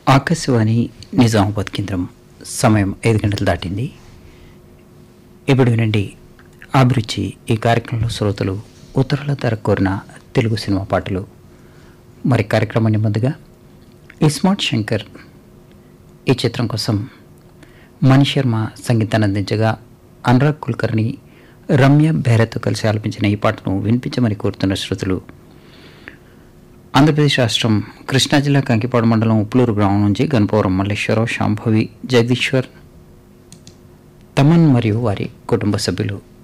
ఆకాశవాణి నిజామాబాద్ కేంద్రం సమయం ఐదు గంటలు దాటింది ఇప్పుడు వినండి అభిరుచి ఈ కార్యక్రమంలో శ్రోతలు ఉత్తరాల ధర కోరిన తెలుగు సినిమా పాటలు మరి కార్యక్రమాన్ని ముందుగా ఇస్మార్ట్ శంకర్ ఈ చిత్రం కోసం మణి శర్మ సంగీతాన్ని అందించగా అనురాగ్ కుల్కర్ని రమ్య బెహ్రాతో కలిసి ఆలపించిన ఈ పాటను వినిపించమని కోరుతున్న శ్రోతలు ఆంధ్రప్రదేశ్ రాష్ట్రం కృష్ణా జిల్లా కంకిపాడు మండలం ఉప్లూరు గ్రామం నుంచి గణపవరం మల్లేశ్వరరావు శాంభవి జగదీశ్వర్ తమన్ మరియు వారి కుటుంబ సభ్యులు